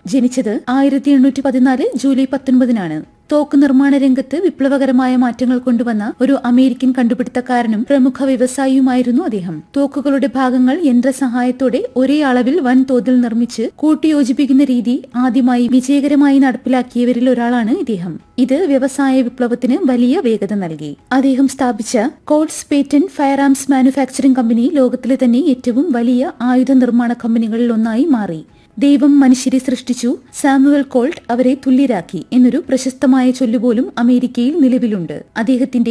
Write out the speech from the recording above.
ജനിച്ചത് ആയിരത്തി എണ്ണൂറ്റി പതിനാല് ജൂലൈ പത്തൊൻപതിനാണ് തോക്ക് നിർമ്മാണ രംഗത്ത് വിപ്ലവകരമായ മാറ്റങ്ങൾ കൊണ്ടുവന്ന ഒരു അമേരിക്കൻ കണ്ടുപിടുത്തക്കാരനും പ്രമുഖ വ്യവസായിയുമായിരുന്നു അദ്ദേഹം തോക്കുകളുടെ ഭാഗങ്ങൾ യന്ത്രസഹായത്തോടെ ഒരേ അളവിൽ വൻതോതിൽ നിർമ്മിച്ച് കൂട്ടിയോജിപ്പിക്കുന്ന രീതി ആദ്യമായി വിജയകരമായി നടപ്പിലാക്കിയവരിൽ ഒരാളാണ് ഇദ്ദേഹം ഇത് വ്യവസായ വിപ്ലവത്തിന് വലിയ വേഗത നൽകി അദ്ദേഹം സ്ഥാപിച്ച Colt's patent firearms manufacturing company ലോകത്തിലെ തന്നെ ഏറ്റവും വലിയ ആയുധ നിർമ്മാണ കമ്പനികളിൽ ഒന്നായി മാറി ദൈവം മനുഷ്യരെ സൃഷ്ടിച്ചു സാമുവൽ കോൾട്ട് അവരെ തുല്യരാക്കി എന്നൊരു പ്രശസ്തമായ ചൊല്ലുപോലും അമേരിക്കയിൽ നിലവിലുണ്ട് അദ്ദേഹത്തിന്റെ